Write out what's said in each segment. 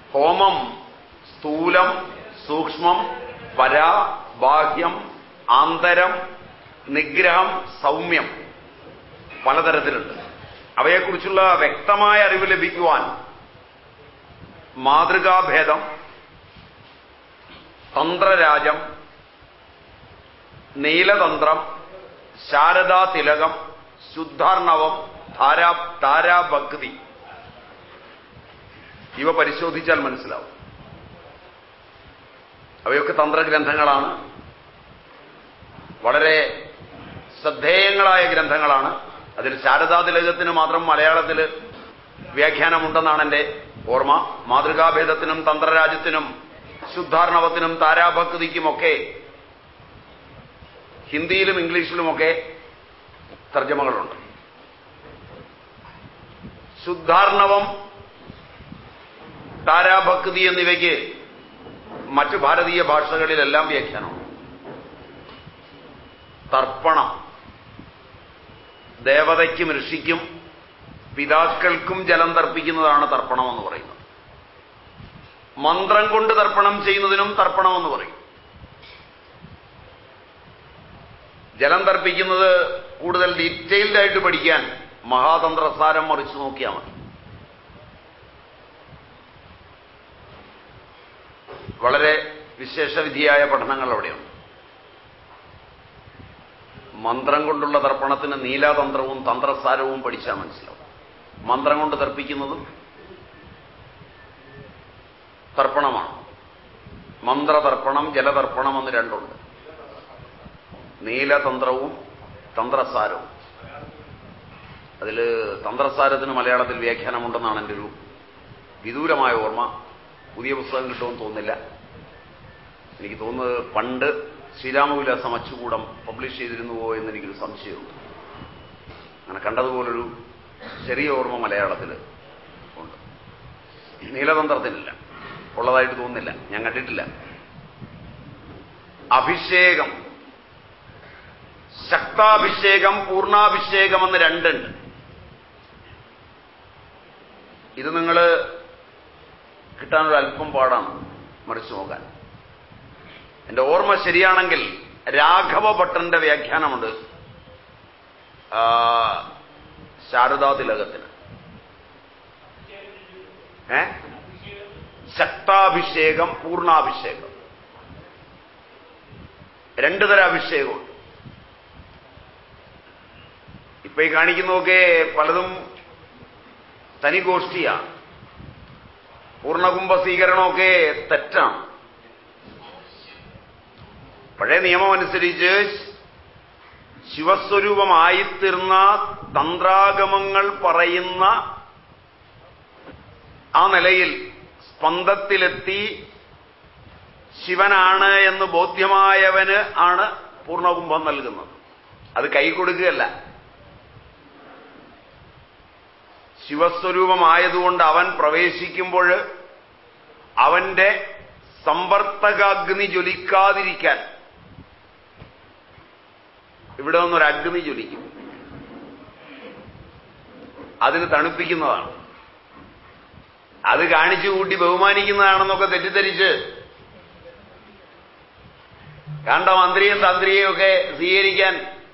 ഹോമം സ്ഥൂലം സൂക്ഷ്മം പരാ ബാഹ്യം ആന്തരം നിഗ്രഹം സൗമ്യം പലതരത്തിലുണ്ട് അവയെക്കുറിച്ചുള്ള വ്യക്തമായ അറിവ് ലഭിക്കുവാൻ മാതൃകാഭേദം തന്ത്രരാജം നീലതന്ത്രം ശാരദാ തിലകം ശുദ്ധാർണവം ധാരാ താരാഭക്തി ഇവ പരിശോധിച്ചാൽ മനസ്സിലാവും അവയൊക്കെ തന്ത്രഗ്രന്ഥങ്ങളാണ് വളരെ ശ്രദ്ധേയങ്ങളായ ഗ്രന്ഥങ്ങളാണ് അതിൽ ശാരദാ തിലകത്തിന് മാത്രം മലയാളത്തിൽ വ്യാഖ്യാനമുണ്ടെന്നാണ് എൻ്റെ ഓർമ്മ മാതൃകാഭേദത്തിനും തന്ത്രരാജ്യത്തിനും ശുദ്ധാർണവത്തിനും താരാഭക്തിക്കുമൊക്കെ ഹിന്ദിയിലും ഇംഗ്ലീഷിലുമൊക്കെ തർജ്ജമകളുണ്ട് ശുദ്ധാർണവം താരാഭക്തി എന്നിവയ്ക്ക് മറ്റു ഭാരതീയ ഭാഷകളിലെല്ലാം വ്യാഖ്യാനമുണ്ട് തർപ്പണം ദേവതയ്ക്കും ഋഷിക്കും പിതാക്കൾക്കും ജലം തർപ്പിക്കുന്നതാണ് തർപ്പണം എന്ന് പറയുന്നത് മന്ത്രം കൊണ്ട് തർപ്പണം ചെയ്യുന്നതിനും തർപ്പണം എന്ന് പറയും ജലം തർപ്പിക്കുന്നത് കൂടുതൽ ഡീറ്റെയിൽഡ് ആയിട്ട് പഠിക്കാൻ മഹാതന്ത്രസാരം മറിച്ചു നോക്കിയാൽ മതി വളരെ വിശേഷവിധിയായ പഠനങ്ങൾ അവിടെയുണ്ട് മന്ത്രം കൊണ്ടുള്ള തർപ്പണത്തിന് നീലാതന്ത്രവും തന്ത്രസാരവും പഠിച്ചാൽ മനസ്സിലാവും മന്ത്രം കൊണ്ട് തർപ്പിക്കുന്നതും തർപ്പണമാണ് മന്ത്രതർപ്പണം ജലതർപ്പണം എന്ന് രണ്ടുണ്ട് നീലതന്ത്രവും തന്ത്രസാരവും അതിൽ തന്ത്രസാരത്തിന് മലയാളത്തിൽ വ്യാഖ്യാനമുണ്ടെന്നാണ് എൻ്റെ ഒരു വിദൂരമായ ഓർമ്മ പുതിയ പുസ്തകം കിട്ടുമെന്ന് തോന്നുന്നില്ല എനിക്ക് തോന്നുന്നത് പണ്ട് ശ്രീരാമവിലാസം അച്ചുകൂടം പബ്ലിഷ് ചെയ്തിരുന്നുവോ എന്ന് എനിക്കൊരു സംശയമുണ്ട് അങ്ങനെ കണ്ടതുപോലൊരു ചെറിയ ഓർമ്മ മലയാളത്തിൽ ഉണ്ട് നീലതന്ത്രത്തിനില്ല ഉള്ളതായിട്ട് തോന്നുന്നില്ല ഞാൻ കണ്ടിട്ടില്ല അഭിഷേകം ശക്താഭിഷേകം പൂർണാഭിഷേകം എന്ന് രണ്ടുണ്ട് ഇത് നിങ്ങൾ കിട്ടാനൊരു അല്പം പാടാണ് മറിച്ചു നോക്കാൻ എന്റെ ഓർമ്മ ശരിയാണെങ്കിൽ രാഘവ ഭട്ടന്റെ വ്യാഖ്യാനമുണ്ട് ആ, ശാരദാ തിലകത്തിന് ഏ ശക്താഭിഷേകം പൂർണാഭിഷേകം രണ്ടു തരം അഭിഷേകമുണ്ട് ഇപ്പൊ ഈ കാണിക്കുന്നതൊക്കെ പലതും തനിഗോഷ്ഠിയാണ് പൂർണ്ണകുംഭ സ്വീകരണമൊക്കെ തെറ്റാണ് പഴയ നിയമം അനുസരിച്ച് ശിവസ്വരൂപമായിത്തീർന്ന തന്ത്രാഗമങ്ങൾ പറയുന്ന ആ നിലയിൽ സ്പന്ദത്തിലെത്തി ശിവനാണ് എന്ന് ബോധ്യമായവന് ആണ് പൂർണ്ണകുംഭം നൽകുന്നത് അത് കൈ കൊടുക്കുകയല്ല ശിവസ്വരൂപമായതുകൊണ്ട് അവൻ പ്രവേശിക്കുമ്പോൾ അവന്റെ സമ്പർത്തകാഗ്നി ജ്വലിക്കാതിരിക്കാൻ ഇവിടെ നിന്നൊരു അഗ്നി ജ്വലിക്കും അതിന് തണുപ്പിക്കുന്നതാണ് അത് കാണിച്ചു കൂട്ടി ബഹുമാനിക്കുന്നതാണെന്നൊക്കെ തെറ്റിദ്ധരിച്ച് കണ്ട മന്ത്രിയും തന്ത്രിയെയും ഒക്കെ സ്വീകരിക്കാൻ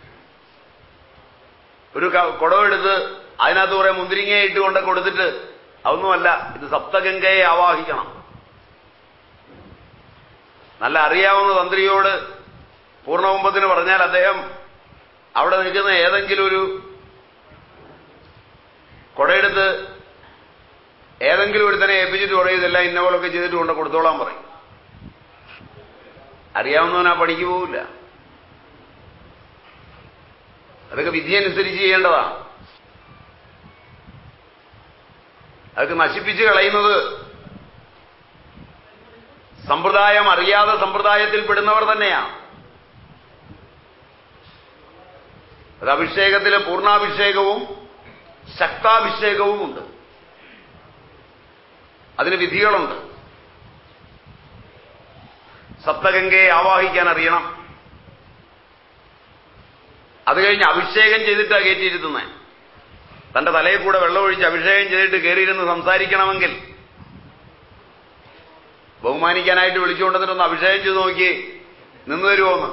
ഒരു ക- കുടമെടുത്ത് അതിനകത്ത് കുറെ മുന്തിരിങ്ങ ഇട്ടുകൊണ്ട് കൊടുത്തിട്ട് അതൊന്നുമല്ല ഇത് സപ്തഗംഗയെ ആവാഹിക്കണം നല്ല അറിയാവുന്ന തന്ത്രിയോട് പൂർണ്ണകുംഭത്തിന് പറഞ്ഞാൽ അദ്ദേഹം അവിടെ നിൽക്കുന്ന ഏതെങ്കിലും ഒരു കുടയെടുത്ത് ഏതെങ്കിലും ഒരുത്തനെ ഏൽപ്പിച്ചിട്ട് പറയും ഇതെല്ലാം ഇന്ന പോലൊക്കെ ചെയ്തിട്ട് കൊണ്ട് കൊടുത്തോളാൻ പറയും അറിയാവുന്നവൻ ആ പണിക്ക് പോവില്ല അതൊക്കെ വിധി അനുസരിച്ച് ചെയ്യേണ്ടതാണ് അതൊക്കെ നശിപ്പിച്ച് കളയുന്നത് സമ്പ്രദായം അറിയാതെ സമ്പ്രദായത്തിൽ പെടുന്നവർ തന്നെയാണ് അത് അഭിഷേകത്തിലെ പൂർണ്ണാഭിഷേകവും ശക്താഭിഷേകവും ഉണ്ട് അതിന് വിധികളുണ്ട് സപ്തഗംഗയെ ആവാഹിക്കാൻ അറിയണം അത് കഴിഞ്ഞ് അഭിഷേകം ചെയ്തിട്ടാണ് കയറ്റിയിരുത്തുന്നത് തന്റെ തലയിൽ കൂടെ വെള്ളമൊഴിച്ച് അഭിഷേകം ചെയ്തിട്ട് കയറിയിരുന്ന് സംസാരിക്കണമെങ്കിൽ ബഹുമാനിക്കാനായിട്ട് വിളിച്ചുകൊണ്ടിരുന്നൊന്ന് അഭിഷേകം ചെയ്ത് നോക്കി നിന്ന് തരുമോന്ന്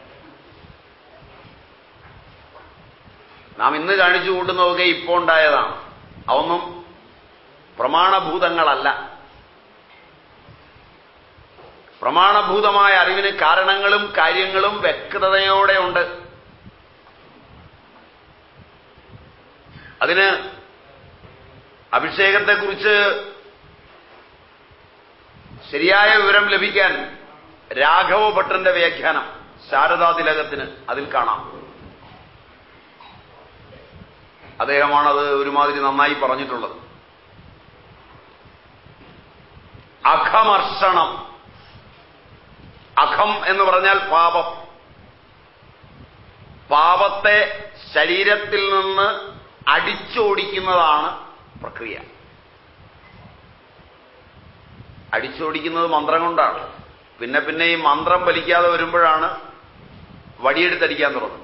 നാം ഇന്ന് കാണിച്ചു കൂട്ടുന്നതൊക്കെ ഇപ്പോൾ ഉണ്ടായതാണ് അതൊന്നും പ്രമാണഭൂതങ്ങളല്ല പ്രമാണഭൂതമായ അറിവിന് കാരണങ്ങളും കാര്യങ്ങളും വ്യക്തതയോടെ ഉണ്ട് അതിന് അഭിഷേകത്തെക്കുറിച്ച് ശരിയായ വിവരം ലഭിക്കാൻ രാഘവ ഭട്ടന്റെ വ്യാഖ്യാനം ശാരദാതിലകത്തിന് അതിൽ കാണാം അദ്ദേഹമാണത് ഒരുമാതിരി നന്നായി പറഞ്ഞിട്ടുള്ളത് അഖമർഷണം അഖം എന്ന് പറഞ്ഞാൽ പാപം പാപത്തെ ശരീരത്തിൽ നിന്ന് അടിച്ചോടിക്കുന്നതാണ് പ്രക്രിയ അടിച്ചോടിക്കുന്നത് മന്ത്രം കൊണ്ടാണ് പിന്നെ പിന്നെ ഈ മന്ത്രം വലിക്കാതെ വരുമ്പോഴാണ് വടിയെടുത്തടിക്കാൻ തുടങ്ങുന്നത്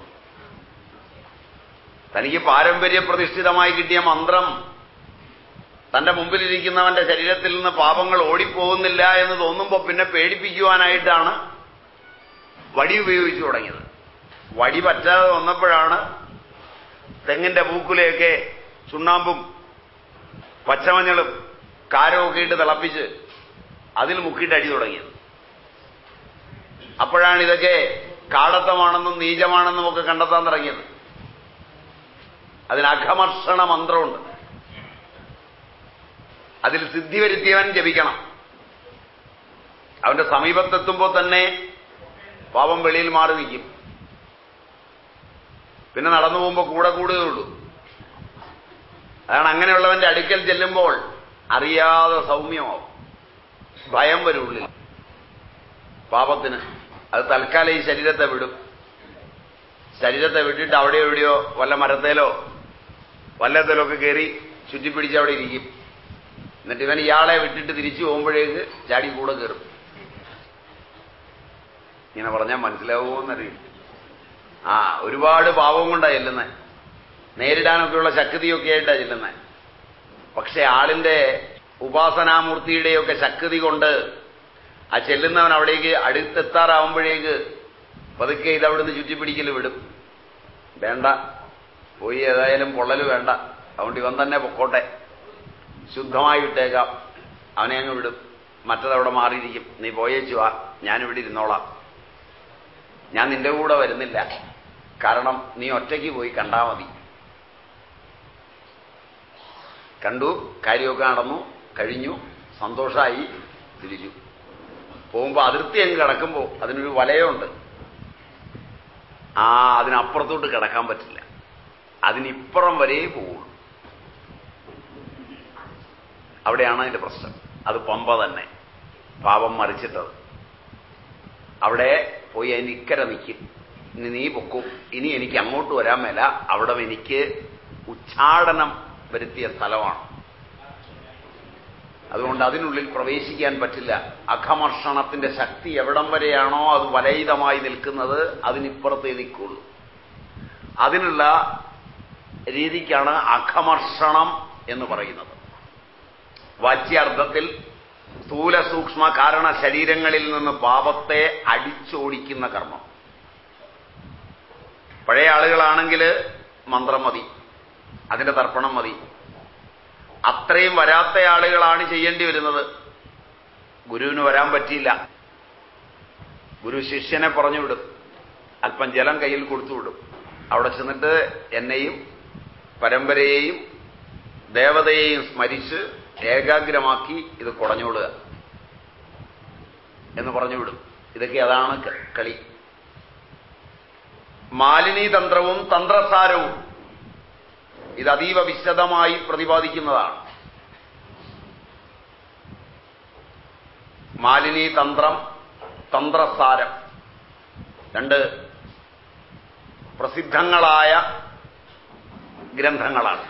തനിക്ക് പാരമ്പര്യ പ്രതിഷ്ഠിതമായി കിട്ടിയ മന്ത്രം തന്റെ മുമ്പിലിരിക്കുന്നവന്റെ ശരീരത്തിൽ നിന്ന് പാപങ്ങൾ ഓടിപ്പോകുന്നില്ല എന്ന് തോന്നുമ്പോൾ പിന്നെ പേടിപ്പിക്കുവാനായിട്ടാണ് വടി ഉപയോഗിച്ചു തുടങ്ങിയത് വടി പറ്റാതെ വന്നപ്പോഴാണ് തെങ്ങിന്റെ പൂക്കുലയൊക്കെ ചുണ്ണാമ്പും പച്ചമഞ്ഞളും കാരമൊക്കെ ഇട്ട് തിളപ്പിച്ച് അതിൽ മുക്കിയിട്ട് അടി തുടങ്ങിയത് അപ്പോഴാണ് ഇതൊക്കെ കാടത്തമാണെന്നും നീചമാണെന്നും ഒക്കെ കണ്ടെത്താൻ തുടങ്ങിയത് അതിന് അഘമർഷണ മന്ത്രമുണ്ട് അതിൽ സിദ്ധി വരുത്തിയവൻ ജപിക്കണം അവന്റെ സമീപത്തെത്തുമ്പോൾ തന്നെ പാപം വെളിയിൽ മാറി നിൽക്കും പിന്നെ നടന്നു പോകുമ്പോൾ കൂടെ കൂടുകയുള്ളൂ അതാണ് അങ്ങനെയുള്ളവന്റെ അടുക്കൽ ചെല്ലുമ്പോൾ അറിയാതെ സൗമ്യമാവും ഭയം വരും ഉള്ളിൽ പാപത്തിന് അത് തൽക്കാലം ഈ ശരീരത്തെ വിടും ശരീരത്തെ വിട്ടിട്ട് അവിടെ എവിടെയോ വല്ല മരത്തേലോ വല്ലത്തേലൊക്കെ കയറി ചുറ്റിപ്പിടിച്ച് അവിടെ ഇരിക്കും എന്നിട്ട് ഇവൻ ഇയാളെ വിട്ടിട്ട് തിരിച്ചു പോകുമ്പോഴേക്ക് ചാടി കൂടെ കയറും ഇങ്ങനെ പറഞ്ഞാൽ മനസ്സിലാവുമോ എന്നറിയില്ല ആ ഒരുപാട് പാവം കൊണ്ടാണ് ചെല്ലുന്നത് നേരിടാനൊക്കെയുള്ള ശക്തിയൊക്കെ ആയിട്ടാണ് ചെല്ലുന്നത് പക്ഷെ ആളിന്റെ ഉപാസനാമൂർത്തിയുടെയൊക്കെ ശക്തി കൊണ്ട് ആ ചെല്ലുന്നവൻ അവിടേക്ക് അടുത്തെത്താറാവുമ്പോഴേക്ക് പതുക്കെ ഇത് അവിടുന്ന് ചുറ്റിപ്പിടിക്കൽ വിടും വേണ്ട പോയി ഏതായാലും പൊള്ളൽ വേണ്ട അതുകൊണ്ട് ഇവൻ തന്നെ പൊക്കോട്ടെ ശുദ്ധമായി വിട്ടേക്കാം അവനെ അങ്ങ് വിടും മറ്റതവിടെ മാറിയിരിക്കും നീ പോയേച്ചു വാ ഞാനിവിടെ ഇരുന്നോളാം ഞാൻ നിന്റെ കൂടെ വരുന്നില്ല കാരണം നീ ഒറ്റയ്ക്ക് പോയി കണ്ടാ മതി കണ്ടു കാര്യമൊക്കെ നടന്നു കഴിഞ്ഞു സന്തോഷമായി തിരിച്ചു പോകുമ്പോൾ അതിർത്തി അങ്ങ് കിടക്കുമ്പോൾ അതിനൊരു വലയമുണ്ട് ആ അതിനപ്പുറത്തോട്ട് കിടക്കാൻ പറ്റില്ല അതിനിപ്പുറം വരേ പോവുള്ളൂ അവിടെയാണ് അതിന്റെ പ്രശ്നം അത് പമ്പ തന്നെ പാപം മറിച്ചിട്ടത് അവിടെ പോയി അതിന് ഇക്കര നിൽക്കും ഇനി നീ പൊക്കും ഇനി എനിക്ക് അങ്ങോട്ട് വരാൻ മേല അവിടെ എനിക്ക് ഉച്ചാടനം വരുത്തിയ സ്ഥലമാണ് അതുകൊണ്ട് അതിനുള്ളിൽ പ്രവേശിക്കാൻ പറ്റില്ല അഖമർഷണത്തിന്റെ ശക്തി എവിടം വരെയാണോ അത് വലയിതമായി നിൽക്കുന്നത് അതിനിപ്പുറത്തേ നിൽക്കുള്ളൂ അതിനുള്ള രീതിക്കാണ് അഖമർഷണം എന്ന് പറയുന്നത് വാച്യാർത്ഥത്തിൽ സ്ഥൂല സൂക്ഷ്മ കാരണ ശരീരങ്ങളിൽ നിന്ന് പാപത്തെ അടിച്ചോടിക്കുന്ന കർമ്മം പഴയ ആളുകളാണെങ്കിൽ മന്ത്രം മതി അതിന്റെ തർപ്പണം മതി അത്രയും വരാത്ത ആളുകളാണ് ചെയ്യേണ്ടി വരുന്നത് ഗുരുവിന് വരാൻ പറ്റിയില്ല ഗുരു ശിഷ്യനെ പറഞ്ഞു വിടും അല്പം ജലം കയ്യിൽ കൊടുത്തു വിടും അവിടെ ചെന്നിട്ട് എന്നെയും പരമ്പരയെയും ദേവതയെയും സ്മരിച്ച് ഏകാഗ്രമാക്കി ഇത് കുടഞ്ഞോളുക എന്ന് പറഞ്ഞു വിടും ഇതൊക്കെ അതാണ് കളി മാലിനീ തന്ത്രവും തന്ത്രസാരവും ഇത് അതീവ വിശദമായി പ്രതിപാദിക്കുന്നതാണ് മാലിനീ തന്ത്രം തന്ത്രസാരം രണ്ട് പ്രസിദ്ധങ്ങളായ ഗ്രന്ഥങ്ങളാണ്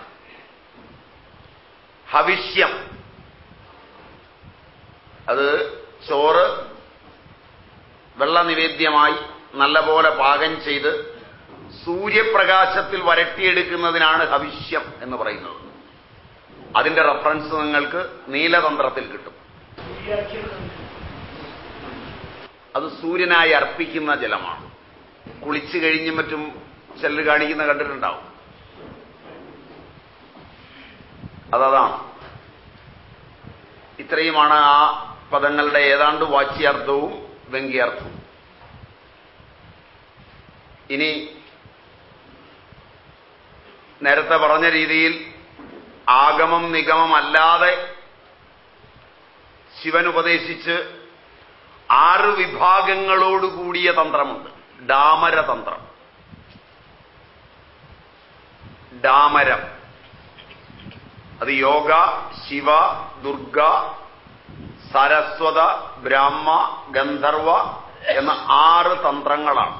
ഹവിഷ്യം അത് ചോറ് വെള്ള നിവേദ്യമായി നല്ലപോലെ പാകം ചെയ്ത് സൂര്യപ്രകാശത്തിൽ വരട്ടിയെടുക്കുന്നതിനാണ് ഹവിഷ്യം എന്ന് പറയുന്നത് അതിന്റെ റെഫറൻസ് നിങ്ങൾക്ക് നീലതന്ത്രത്തിൽ കിട്ടും അത് സൂര്യനായി അർപ്പിക്കുന്ന ജലമാണ് കുളിച്ചു കഴിഞ്ഞും മറ്റും ചിലർ കാണിക്കുന്ന കണ്ടിട്ടുണ്ടാവും അതതാണ് ഇത്രയുമാണ് ആ പദങ്ങളുടെ ഏതാണ്ട് വാച്യാർത്ഥവും വ്യംഗ്യാർത്ഥവും ഇനി നേരത്തെ പറഞ്ഞ രീതിയിൽ ആഗമം നിഗമം അല്ലാതെ ശിവൻ ഉപദേശിച്ച് ആറ് വിഭാഗങ്ങളോടുകൂടിയ തന്ത്രമുണ്ട് ഡാമര തന്ത്രം ഡാമരം അത് യോഗ ശിവ ദുർഗ സരസ്വത ബ്രാഹ്മ ഗന്ധർവ എന്ന ആറ് തന്ത്രങ്ങളാണ്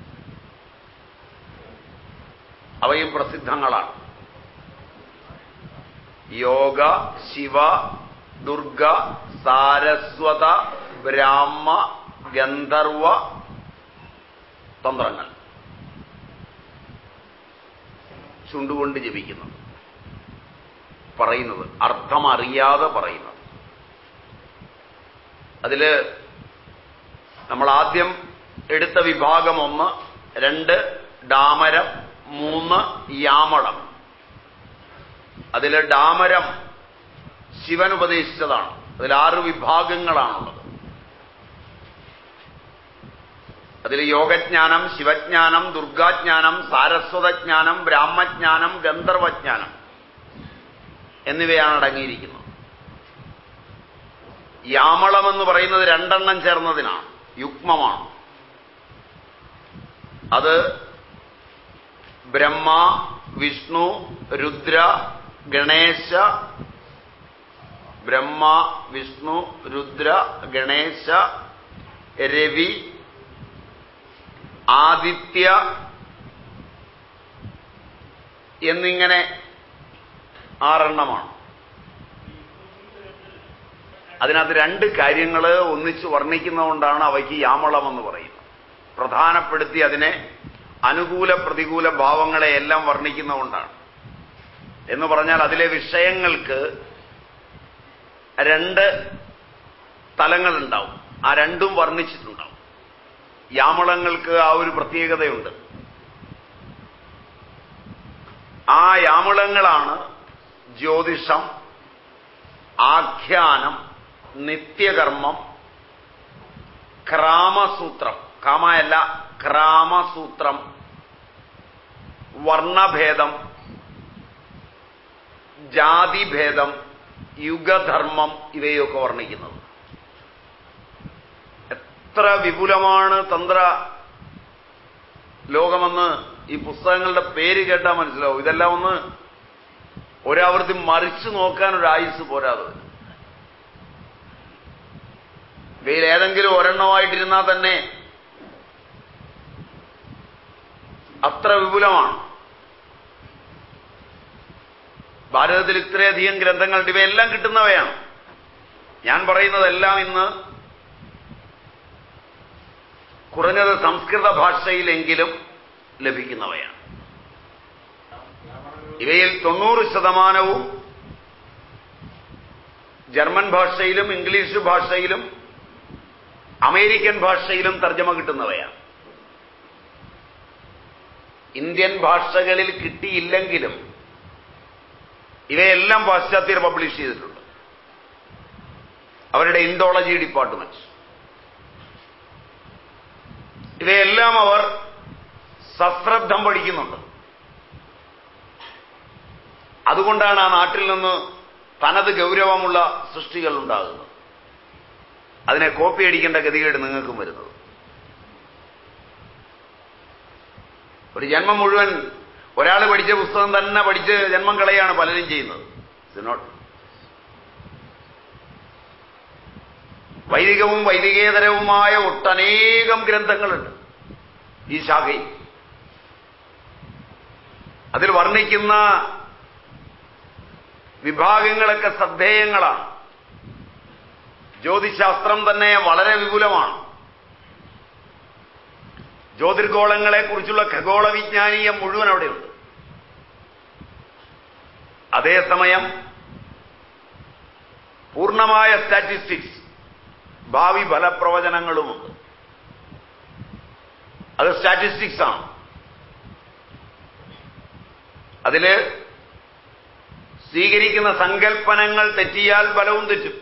അവയും പ്രസിദ്ധങ്ങളാണ് യോഗ ശിവ ദുർഗ സാരസ്വത ബ്രാഹ്മ ഗന്ധർവ തന്ത്രങ്ങൾ ചുണ്ടുകൊണ്ട് ജപിക്കുന്നത് പറയുന്നത് അർത്ഥമറിയാതെ പറയുന്നത് അതില് നമ്മൾ ആദ്യം എടുത്ത വിഭാഗം ഒന്ന് രണ്ട് ഡാമരം മൂന്ന് യാമളം അതിൽ ഡാമരം ശിവൻ ഉപദേശിച്ചതാണ് അതിൽ ആറ് വിഭാഗങ്ങളാണുള്ളത് അതിൽ യോഗജ്ഞാനം ശിവജ്ഞാനം ദുർഗാജ്ഞാനം സാരസ്വതജ്ഞാനം ബ്രാഹ്മജ്ഞാനം ഗന്ധർവജ്ഞാനം എന്നിവയാണ് അടങ്ങിയിരിക്കുന്നത് യാമളം എന്ന് പറയുന്നത് രണ്ടെണ്ണം ചേർന്നതിനാണ് യുഗ്മമാണ് അത് ബ്രഹ്മ വിഷ്ണു രുദ്ര ഗണേശ ബ്രഹ്മ വിഷ്ണു രുദ്ര ഗണേശ രവി ആദിത്യ എന്നിങ്ങനെ ആറെണ്ണമാണ് അതിനകത്ത് രണ്ട് കാര്യങ്ങൾ ഒന്നിച്ച് വർണ്ണിക്കുന്നതുകൊണ്ടാണ് അവയ്ക്ക് യാമളം എന്ന് പറയുന്നത് പ്രധാനപ്പെടുത്തി അതിനെ അനുകൂല പ്രതികൂല ഭാവങ്ങളെ എല്ലാം വർണ്ണിക്കുന്നതുകൊണ്ടാണ് എന്ന് പറഞ്ഞാൽ അതിലെ വിഷയങ്ങൾക്ക് രണ്ട് തലങ്ങളുണ്ടാവും ആ രണ്ടും വർണ്ണിച്ചിട്ടുണ്ടാവും യാമളങ്ങൾക്ക് ആ ഒരു പ്രത്യേകതയുണ്ട് ആ യാമളങ്ങളാണ് ജ്യോതിഷം ആഖ്യാനം നിത്യകർമ്മം ക്രാമസൂത്രം കാമയല്ല ക്രാമസൂത്രം വർണ്ണഭേദം ജാതിഭേദം യുഗധർമ്മം ഇവയൊക്കെ വർണ്ണിക്കുന്നത് എത്ര വിപുലമാണ് തന്ത്ര ലോകമെന്ന് ഈ പുസ്തകങ്ങളുടെ പേര് കേട്ടാൽ മനസ്സിലാവും ഇതെല്ലാം ഒന്ന് ഒരാവർത്തി മറിച്ചു നോക്കാൻ ഒരു ആയുസ് പോരാതെ ഇവയിൽ ഏതെങ്കിലും ഒരെണ്ണമായിട്ടിരുന്നാൽ തന്നെ അത്ര വിപുലമാണ് ഭാരതത്തിൽ ഇത്രയധികം ഗ്രന്ഥങ്ങളുണ്ട് ഇവയെല്ലാം കിട്ടുന്നവയാണ് ഞാൻ പറയുന്നതെല്ലാം ഇന്ന് കുറഞ്ഞത് സംസ്കൃത ഭാഷയിലെങ്കിലും ലഭിക്കുന്നവയാണ് ഇവയിൽ തൊണ്ണൂറ് ശതമാനവും ജർമ്മൻ ഭാഷയിലും ഇംഗ്ലീഷ് ഭാഷയിലും അമേരിക്കൻ ഭാഷയിലും തർജ്ജമ കിട്ടുന്നവയാണ് ഇന്ത്യൻ ഭാഷകളിൽ കിട്ടിയില്ലെങ്കിലും ഇവയെല്ലാം പാശ്ചാത്യർ പബ്ലിഷ് ചെയ്തിട്ടുണ്ട് അവരുടെ ഇൻഡോളജി ഡിപ്പാർട്ട്മെന്റ് ഇവയെല്ലാം അവർ സശ്രദ്ധം പഠിക്കുന്നുണ്ട് അതുകൊണ്ടാണ് ആ നാട്ടിൽ നിന്ന് തനത് ഗൗരവമുള്ള സൃഷ്ടികൾ ഉണ്ടാകുന്നത് അതിനെ കോപ്പി അടിക്കേണ്ട ഗതികേട് നിങ്ങൾക്കും വരുന്നത് ഒരു ജന്മം മുഴുവൻ ഒരാൾ പഠിച്ച പുസ്തകം തന്നെ പഠിച്ച് ജന്മം കളയാണ് പലരും ചെയ്യുന്നത് നോട്ട് വൈദികവും വൈദികേതരവുമായ ഒട്ടനേകം ഗ്രന്ഥങ്ങളുണ്ട് ഈ ശാഖയിൽ അതിൽ വർണ്ണിക്കുന്ന വിഭാഗങ്ങളൊക്കെ ശ്രദ്ധേയങ്ങളാണ് ജ്യോതിശാസ്ത്രം തന്നെ വളരെ വിപുലമാണ് ജ്യോതിർഗോളങ്ങളെക്കുറിച്ചുള്ള ഖഗോള വിജ്ഞാനീയം മുഴുവൻ അവിടെയുണ്ട് അതേസമയം പൂർണ്ണമായ സ്റ്റാറ്റിസ്റ്റിക്സ് ഭാവി ഫലപ്രവചനങ്ങളുമുണ്ട് അത് സ്റ്റാറ്റിസ്റ്റിക്സ് ആണ് അതില് സ്വീകരിക്കുന്ന സങ്കല്പനങ്ങൾ തെറ്റിയാൽ ഫലവും തെറ്റും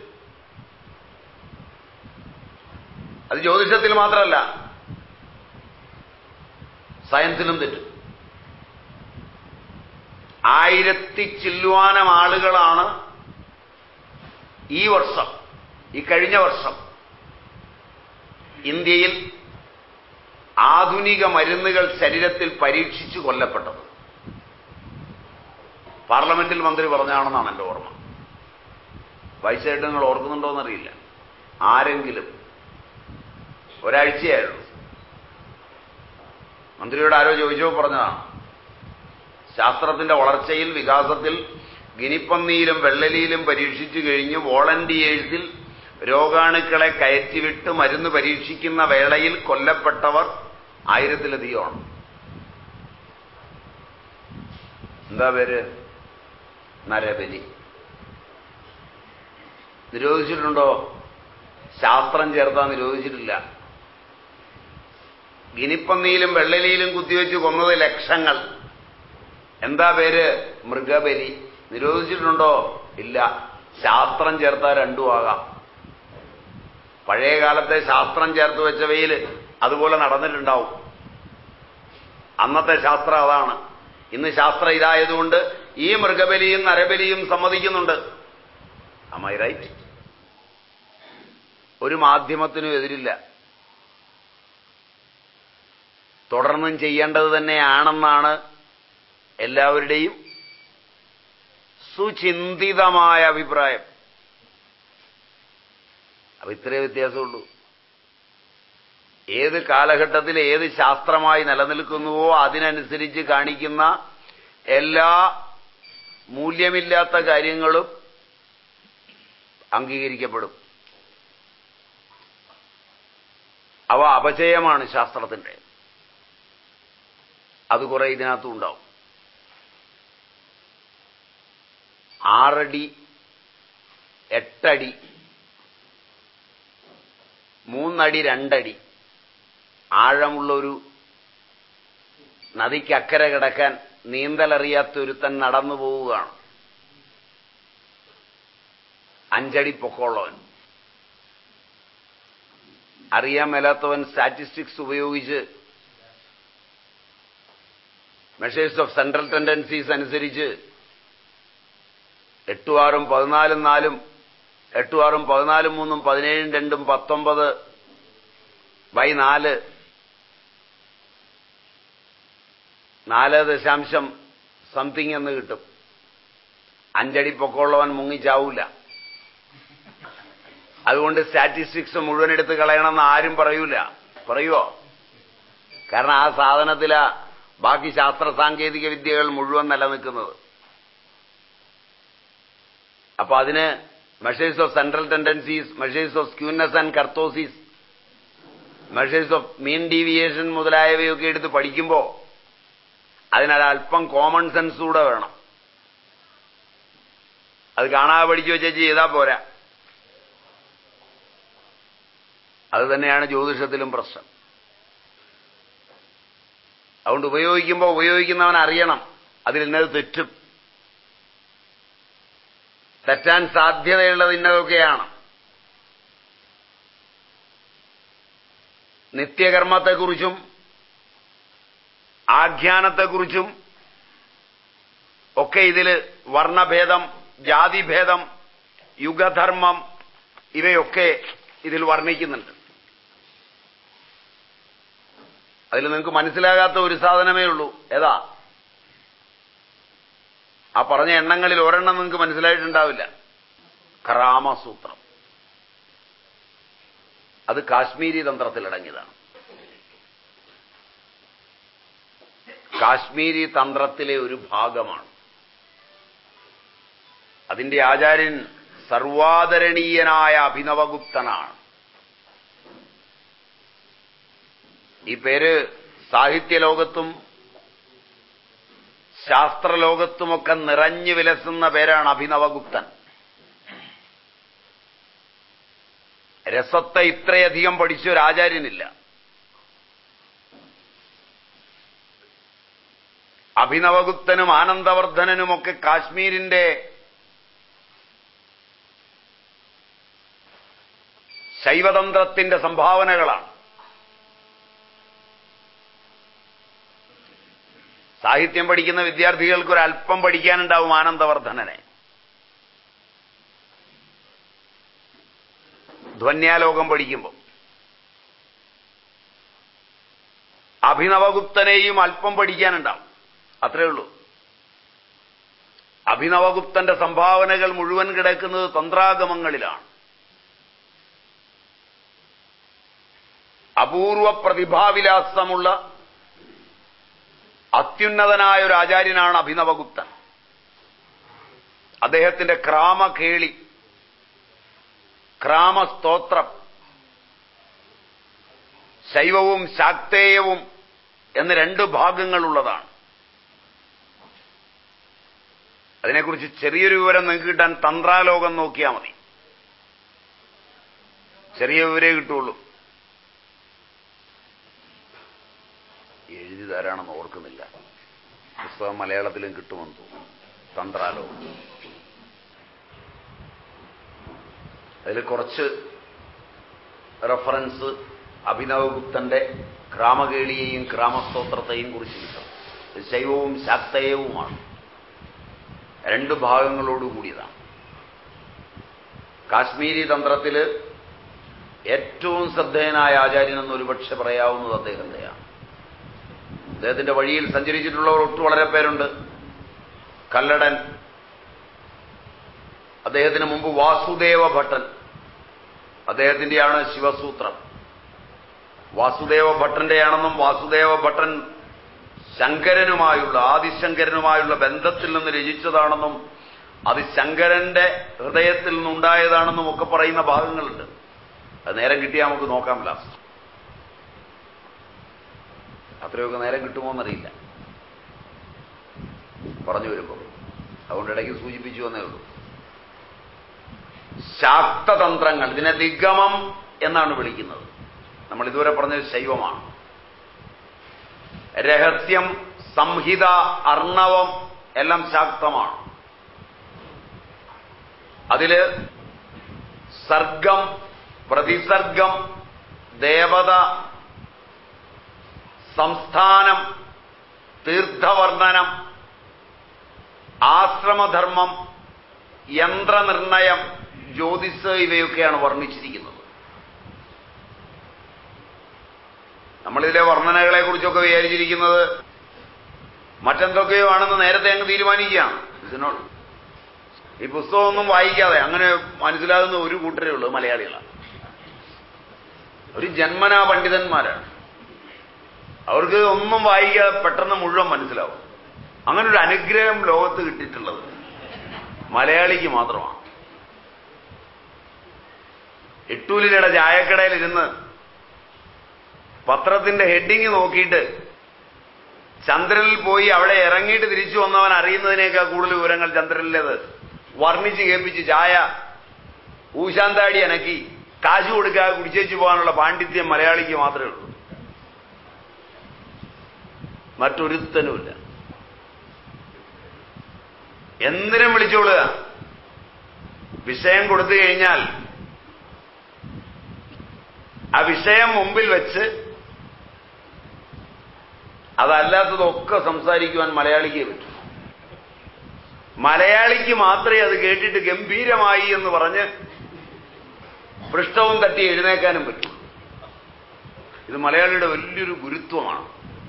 അത് ജ്യോതിഷത്തിൽ മാത്രമല്ല സയൻസിലും തെറ്റും ആയിരത്തി ചില്ലുവാനം ആളുകളാണ് ഈ വർഷം ഈ കഴിഞ്ഞ വർഷം ഇന്ത്യയിൽ ആധുനിക മരുന്നുകൾ ശരീരത്തിൽ പരീക്ഷിച്ചു കൊല്ലപ്പെട്ടത് പാർലമെന്റിൽ മന്ത്രി പറഞ്ഞാണെന്നാണ് എന്റെ ഓർമ്മ വയസ്സായിട്ട് നിങ്ങൾ ഓർക്കുന്നുണ്ടോ എന്നറിയില്ല ആരെങ്കിലും ഒരാഴ്ചയായുള്ളൂ മന്ത്രിയോട് ആരോ ചോദിച്ചോ പറഞ്ഞതാണ് ശാസ്ത്രത്തിന്റെ വളർച്ചയിൽ വികാസത്തിൽ ഗിനിപ്പന്നിയിലും വെള്ളലിയിലും പരീക്ഷിച്ചു കഴിഞ്ഞ് വോളണ്ടിയേഴ്സിൽ രോഗാണുക്കളെ കയറ്റിവിട്ട് മരുന്ന് പരീക്ഷിക്കുന്ന വേളയിൽ കൊല്ലപ്പെട്ടവർ ആയിരത്തിലധികമാണ് എന്താ പേര് നരബലി നിരോധിച്ചിട്ടുണ്ടോ ശാസ്ത്രം ചേർത്താൻ നിരോധിച്ചിട്ടില്ല ഗിനിപ്പന്നിയിലും വെള്ളലിയിലും കുത്തിവെച്ച് കൊന്നത് ലക്ഷങ്ങൾ എന്താ പേര് മൃഗബലി നിരോധിച്ചിട്ടുണ്ടോ ഇല്ല ശാസ്ത്രം ചേർത്താൽ രണ്ടും ആകാം പഴയ കാലത്തെ ശാസ്ത്രം ചേർത്ത് വെച്ചവയിൽ അതുപോലെ നടന്നിട്ടുണ്ടാവും അന്നത്തെ ശാസ്ത്രം അതാണ് ഇന്ന് ശാസ്ത്രം ഇതായതുകൊണ്ട് ഈ മൃഗബലിയും നരബലിയും സമ്മതിക്കുന്നുണ്ട് അമ്മായി റൈറ്റ് ഒരു മാധ്യമത്തിനും എതിരില്ല തുടർന്നും ചെയ്യേണ്ടത് തന്നെയാണെന്നാണ് എല്ലാവരുടെയും സുചിന്തിതമായ അഭിപ്രായം അപ്പൊ ഇത്രേ വ്യത്യാസമുള്ളൂ ഏത് കാലഘട്ടത്തിൽ ഏത് ശാസ്ത്രമായി നിലനിൽക്കുന്നുവോ അതിനനുസരിച്ച് കാണിക്കുന്ന എല്ലാ മൂല്യമില്ലാത്ത കാര്യങ്ങളും അംഗീകരിക്കപ്പെടും അവ അപചയമാണ് ശാസ്ത്രത്തിന്റെ അത് കുറെ ഇതിനകത്തും ഉണ്ടാവും ആറടി എട്ടടി മൂന്നടി രണ്ടടി ആഴമുള്ളൊരു നദിക്കക്കരെ കിടക്കാൻ നീന്തലറിയാത്ത ഒരുത്തൻ നടന്നു പോവുകയാണ് അഞ്ചടി പൊക്കമുള്ളവൻ അറിയാൻ മേലാത്തവൻ സ്റ്റാറ്റിസ്റ്റിക്സ് ഉപയോഗിച്ച് മെഷേഴ്സ് ഓഫ് സെൻട്രൽ ടെൻഡൻസീസ് അനുസരിച്ച് എട്ടും ആറും പതിനാലും നാലും എട്ടും ആറും പതിനാലും മൂന്നും പതിനേഴും രണ്ടും പത്തൊമ്പത് ബൈ നാല് നാല് ദശാംശം സംതിങ് എന്ന് കിട്ടും അഞ്ചടി പൊക്കമുള്ളവൻ മുങ്ങിച്ചാവൂല അതുകൊണ്ട് സ്റ്റാറ്റിസ്റ്റിക്സ് മുഴുവൻ എടുത്ത് കളയണമെന്ന് ആരും പറയൂല പറയുവോ കാരണം ആ സാധനത്തിലാ ബാക്കി ശാസ്ത്ര സാങ്കേതിക വിദ്യകൾ മുഴുവൻ നിലനിൽക്കുന്നത് അപ്പൊ അതിന് measures of central tendencies measures of skewness and kurtosis measures of mean deviation മുതലായവയൊക്കെ എടുത്ത് പഠിക്കുമ്പോൾ അതിനൊരല്പം കോമൺ സെൻസ് കൂടെ വേണം അത് കാണാതെ പഠിച്ചു വെച്ച് ചെയ്താൽ പോരാ അത് തന്നെയാണ് ജ്യോതിഷത്തിലും പ്രശ്നം അതുകൊണ്ട് ഉപയോഗിക്കുമ്പോൾ ഉപയോഗിക്കുന്നവൻ അറിയണം അതിൽ ഇന്നത് തെറ്റും തെറ്റാൻ സാധ്യതയുള്ളത് ഇന്നതൊക്കെയാണ് നിത്യകർമ്മത്തെക്കുറിച്ചും ആഖ്യാനത്തെക്കുറിച്ചും ഒക്കെ ഇതിൽ വർണ്ണഭേദം ജാതിഭേദം യുഗധർമ്മം ഇവയൊക്കെ ഇതിൽ വർണ്ണിക്കുന്നുണ്ട് അതിൽ നിങ്ങൾക്ക് മനസ്സിലാകാത്ത ഒരു സാധനമേ ഉള്ളൂ ഏതാ ആ പറഞ്ഞ എണ്ണങ്ങളിൽ ഒരെണ്ണം നിങ്ങൾക്ക് മനസ്സിലായിട്ടുണ്ടാവില്ല കറാമസൂത്രം അത് കാശ്മീരി തന്ത്രത്തിലടങ്ങിയതാണ് കാശ്മീരി തന്ത്രത്തിലെ ഒരു ഭാഗമാണ് അതിന്റെ ആചാര്യൻ സർവാദരണീയനായ അഭിനവഗുപ്തനാണ് ഈ പേര് സാഹിത്യലോകത്തും ശാസ്ത്രലോകത്തുമൊക്കെ നിറഞ്ഞു വിലസുന്ന പേരാണ് അഭിനവഗുപ്തൻ രസത്തെ ഇത്രയധികം പഠിച്ച ഒരു ആചാര്യനില്ല അഭിനവഗുപ്തനും ആനന്ദവർദ്ധനനുമൊക്കെ കാശ്മീരിന്റെ ശൈവതന്ത്രത്തിന്റെ സംഭാവനകളാണ് സാഹിത്യം പഠിക്കുന്ന വിദ്യാർത്ഥികൾക്ക് ഒരു അല്പം പഠിക്കാനുണ്ടാവും ആനന്ദവർദ്ധനനെ ധ്വന്യാലോകം പഠിക്കുമ്പോൾ അഭിനവഗുപ്തനെയും അല്പം പഠിക്കാനുണ്ടാവും അത്രേ ഉള്ളൂ അഭിനവഗുപ്തന്റെ സംഭാവനകൾ മുഴുവൻ കിടക്കുന്നത് തന്ത്രാഗമങ്ങളിലാണ് അപൂർവ പ്രതിഭാവിലാസമുള്ള അത്യുന്നതനായ ഒരു ആചാര്യനാണ് അഭിനവഗുപ്തൻ അദ്ദേഹത്തിന്റെ ക്രാമകേളി ക്രാമസ്തോത്രം ശൈവവും ശാക്തേയവും എന്ന് രണ്ട് ഭാഗങ്ങളുള്ളതാണ് അതിനെക്കുറിച്ച് ചെറിയൊരു വിവരം നിങ്ങൾക്ക് കിട്ടാൻ തന്ത്രാലോകം നോക്കിയാൽ മതി ചെറിയ വിവരേ കിട്ടുള്ളൂ എഴുതി തരാണെന്ന് ഓർക്കുന്നില്ല പുസ്തകം മലയാളത്തിലും കിട്ടുമെന്ന് തോന്നുന്നു തന്ത്രാലോകം അതിൽ കുറച്ച് റെഫറൻസ് അഭിനവഗുപ്തന്റെ ക്രാമകേളിയെയും ക്രാമസ്തോത്രത്തെയും കുറിച്ച് കിട്ടും ഇത് ശൈവവും ശാക്തയവുമാണ് രണ്ട് ഭാഗങ്ങളോട് കൂടിയതാണ് കാശ്മീരി തന്ത്രത്തിൽ ഏറ്റവും ശ്രദ്ധേയനായ ആചാര്യൻ എന്ന് ഒരുപക്ഷെ പറയാവുന്നത് അദ്ദേഹത്തെയാണ് അദ്ദേഹത്തിന്റെ വഴിയിൽ സഞ്ചരിച്ചിട്ടുള്ളവർ ഒട്ടു വളരെ പേരുണ്ട് കല്ലടൻ അദ്ദേഹത്തിന് മുമ്പ് വാസുദേവ ഭട്ടൻ അദ്ദേഹത്തിന്റെയാണ് ശിവസൂത്രം വാസുദേവ ഭട്ടന്റെയാണെന്നും വാസുദേവ ഭട്ടൻ ശങ്കരനുമായുള്ള ആദിശങ്കരനുമായുള്ള ബന്ധത്തിൽ നിന്ന് രചിച്ചതാണെന്നും അത് ശങ്കരന്റെ ഹൃദയത്തിൽ നിന്നുണ്ടായതാണെന്നും ഒക്കെ പറയുന്ന ഭാഗങ്ങളുണ്ട് അത് നേരം കിട്ടിയാൽ നമുക്ക് നോക്കാം ലാസ്റ്റ് അത്രയൊക്കെ നേരം കിട്ടുമോ എന്നറിയില്ല പറഞ്ഞു വരുമ്പോൾ അതുകൊണ്ട് ഇടയ്ക്ക് സൂചിപ്പിച്ചു എന്നേ ഉള്ളൂ ശാക്തതന്ത്രങ്ങൾ ഇതിനെ ദിഗമം എന്നാണ് വിളിക്കുന്നത് നമ്മൾ ഇതുവരെ പറഞ്ഞത് ശൈവമാണ് രഹസ്യം സംഹിത അർണവം എല്ലാം ശാക്തമാണ് അതില് സർഗം പ്രതിസർഗം ദേവത സംസ്ഥാനം തീർത്ഥവർണ്ണനം ആശ്രമധർമ്മം യന്ത്രനിർണയം ജ്യോതിസ് ഇവയൊക്കെയാണ് വർണ്ണിച്ചിരിക്കുന്നത് നമ്മളിതിലെ വർണ്ണനകളെ കുറിച്ചൊക്കെ വിചാരിച്ചിരിക്കുന്നത് മറ്റെന്തൊക്കെയോ ആണെന്ന് നേരത്തെ അങ്ങ് തീരുമാനിക്കുകയാണ് ഇതിനോട് ഈ പുസ്തകമൊന്നും വായിക്കാതെ അങ്ങനെ മനസ്സിലാകുന്ന ഒരു കൂട്ടരേ ഉള്ളൂ മലയാളികളാണ് ഒരു ജന്മനാ പണ്ഡിതന്മാരാണ് അവർക്ക് ഒന്നും വായിക്കാതെ പെട്ടെന്ന് മുഴുവൻ മനസ്സിലാവും അങ്ങനെ ഒരു അനുഗ്രഹം ലോകത്ത് കിട്ടിയിട്ടുള്ളത് മലയാളിക്ക് മാത്രമാണ് എട്ടൂലിയുടെ ചായക്കടയിൽ ഇരുന്ന് പത്രത്തിന്റെ ഹെഡിങ് നോക്കിയിട്ട് ചന്ദ്രനിൽ പോയി അവിടെ ഇറങ്ങിയിട്ട് തിരിച്ചു വന്നവൻ അറിയുന്നതിനേക്കാൾ കൂടുതൽ വിവരങ്ങൾ ചന്ദ്രനിലേത് വർണ്ണിച്ച് കേൾപ്പിച്ച് ചായ ഊശാന്താടി അനക്കി കാശ് കൊടുക്കാതെ കുടിച്ചേച്ചു പോകാനുള്ള പാണ്ഡിത്യം മലയാളിക്ക് മാത്രമേ ഉള്ളൂ മറ്റൊരുത്തനുമില്ല എന്തിനും വിളിച്ചോളുക വിഷയം കൊടുത്തു കഴിഞ്ഞാൽ ആ വിഷയം മുമ്പിൽ വെച്ച് അതല്ലാത്തതൊക്കെ സംസാരിക്കുവാൻ മലയാളിക്ക് പറ്റും മലയാളിക്ക് മാത്രമേ അത് കേട്ടിട്ട് ഗംഭീരമായി എന്ന് പറഞ്ഞ് പൃഷ്ഠവും തട്ടി എഴുന്നേക്കാനും പറ്റും ഇത് മലയാളിയുടെ വലിയൊരു ഗുരുത്വമാണ്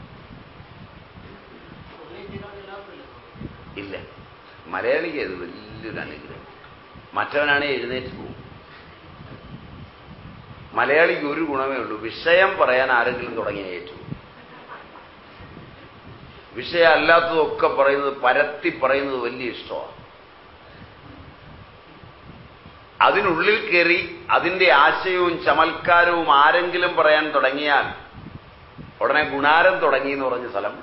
ഇല്ല മലയാളിക്ക് അത് വലിയൊരു അനുഗ്രഹം മറ്റവനാണെ എഴുന്നേറ്റ് പോകും മലയാളിക്ക് ഒരു ഗുണമേ ഉള്ളൂ വിഷയം പറയാൻ ആരെങ്കിലും തുടങ്ങിയ ഏറ്റവും വിഷയം അല്ലാത്തതൊക്കെ പറയുന്നത് പരത്തി പറയുന്നത് വലിയ ഇഷ്ടമാണ് അതിനുള്ളിൽ കയറി അതിന്റെ ആശയവും ചമൽക്കാരവും ആരെങ്കിലും പറയാൻ തുടങ്ങിയാൽ ഉടനെ ഗുണാരം തുടങ്ങി എന്ന് പറഞ്ഞ സ്ഥലം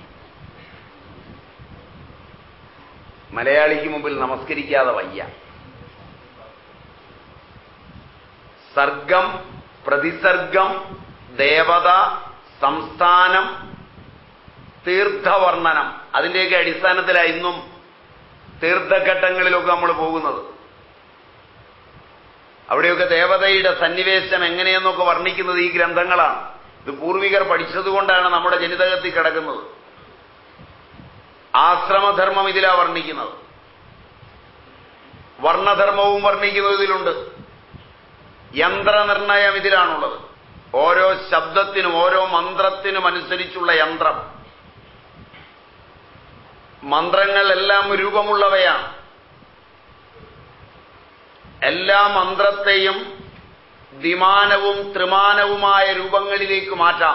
മലയാളിക്ക് മുമ്പിൽ നമസ്കരിക്കാതെ വയ്യ സർഗം പ്രതിസർഗം ദേവത സംസ്ഥാനം തീർത്ഥവർണ്ണനം അതിന്റെയൊക്കെ അടിസ്ഥാനത്തിലാണ് ഇന്നും തീർത്ഥഘട്ടങ്ങളിലൊക്കെ നമ്മൾ പോകുന്നത് അവിടെയൊക്കെ ദേവതയുടെ സന്നിവേശം എങ്ങനെയെന്നൊക്കെ വർണ്ണിക്കുന്നത് ഈ ഗ്രന്ഥങ്ങളാണ് ഇത് പൂർവികർ പഠിച്ചതുകൊണ്ടാണ് നമ്മുടെ ജനിതകത്തിൽ കിടക്കുന്നത് ആശ്രമധർമ്മം ഇതിലാ വർണ്ണിക്കുന്നത് വർണ്ണധർമ്മവും വർണ്ണിക്കുന്നത് ഇതിലുണ്ട് യന്ത്രനിർണയം ഇതിലാണുള്ളത് ഓരോ ശബ്ദത്തിനും ഓരോ മന്ത്രത്തിനും അനുസരിച്ചുള്ള യന്ത്രം മന്ത്രങ്ങൾ എല്ലാം രൂപമുള്ളവയാണ് എല്ലാ മന്ത്രത്തെയും ദ്വിമാനവും ത്രിമാനവുമായ രൂപങ്ങളിലേക്ക് മാറ്റാം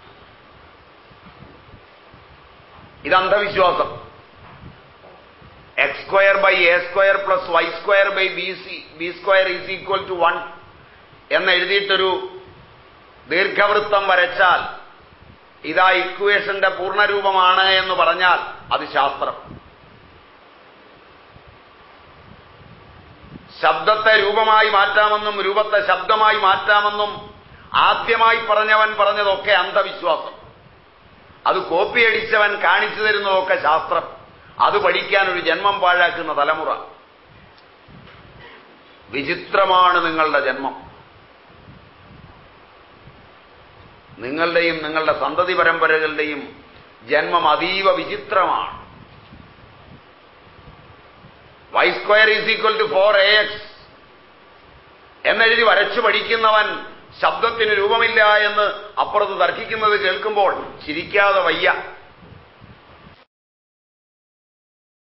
ഇത് അന്ധവിശ്വാസം X square by A square plus Y square by B C B square is equal to one എന്ന് എഴുതിയിട്ടൊരു ദീർഘവൃത്തം വരച്ചാൽ ഇതാ ഇക്വേഷന്റെ പൂർണ്ണരൂപമാണ് എന്ന് പറഞ്ഞാൽ അത് ശാസ്ത്രം ശബ്ദത്തെ രൂപമായി മാറ്റാമെന്നും രൂപത്തെ ശബ്ദമായി മാറ്റാമെന്നും ആദ്യമായി പറഞ്ഞവൻ പറഞ്ഞതൊക്കെ അന്ധവിശ്വാസം അത് കോപ്പിയടിച്ചവൻ കാണിച്ചു തരുന്നതൊക്കെ ശാസ്ത്രം അത് പഠിക്കാൻ ഒരു ജന്മം പാഴാക്കുന്ന തലമുറ വിചിത്രമാണ് നിങ്ങളുടെ ജന്മം നിങ്ങളുടെയും നിങ്ങളുടെ സന്തതി പരമ്പരകളുടെയും ജന്മം അതീവ വിചിത്രമാണ് Y square is equal to four A X എന്നെഴുതി വരച്ചു പഠിക്കുന്നവൻ ശബ്ദത്തിന് രൂപമില്ല എന്ന് അപ്പുറത്ത് തർക്കിക്കുന്നത് കേൾക്കുമ്പോൾ ചിരിക്കാതെ വയ്യ